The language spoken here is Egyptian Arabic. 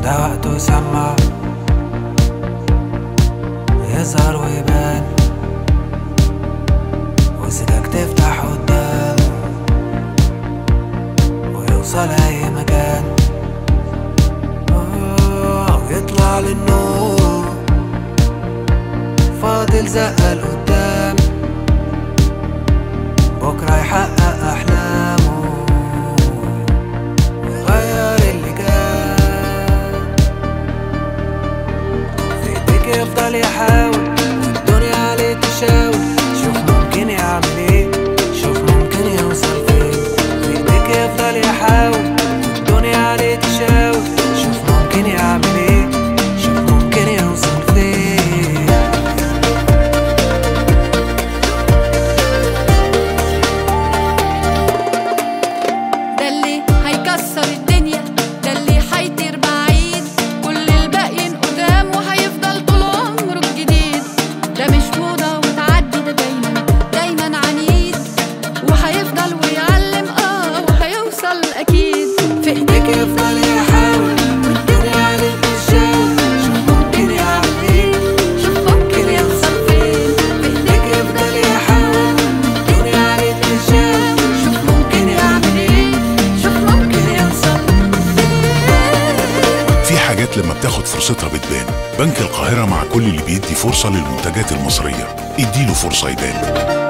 ده وقته يسمع يظهر ويبان وسيدك تفتح قدام ويوصل أي مكان آه، ويطلع للنور فاضل زقة لقدام بكرة يحقق أحلامه ويغير اللي كان في ايديك يفضل يحاول والدنيا عليه تشاور شوف ممكن يعمل ايه شوف ممكن يوصل فين في ايديك يفضل يحاول والدنيا عليه تشاور شوف ممكن يعمل ايه شوف ممكن يوصل فين ده اللي هيكسر الدنيا ده اللي هيطير بعيد كل الباقيين قدام وهيفضل طول عمره جديد ده مش موضة وتعدي ده دايما دايما عنيد وهيفضل ويعلم اه وهيوصل اكيد في ايديك ايديك يفضل يحاول والدنيا عليه تشاور شوف ممكن يعمل ايه شوف ممكن يوصل فين في ايديك ايديك يفضل يحاول والدنيا عليه تشاور شوف ممكن يعمل ايه شوف ممكن يوصل فين في حاجات لما بتاخد فرصتها بتبان بنك القاهرة مع كل اللي بيدي فرصة للمنتجات المصرية اديله فرصة يبان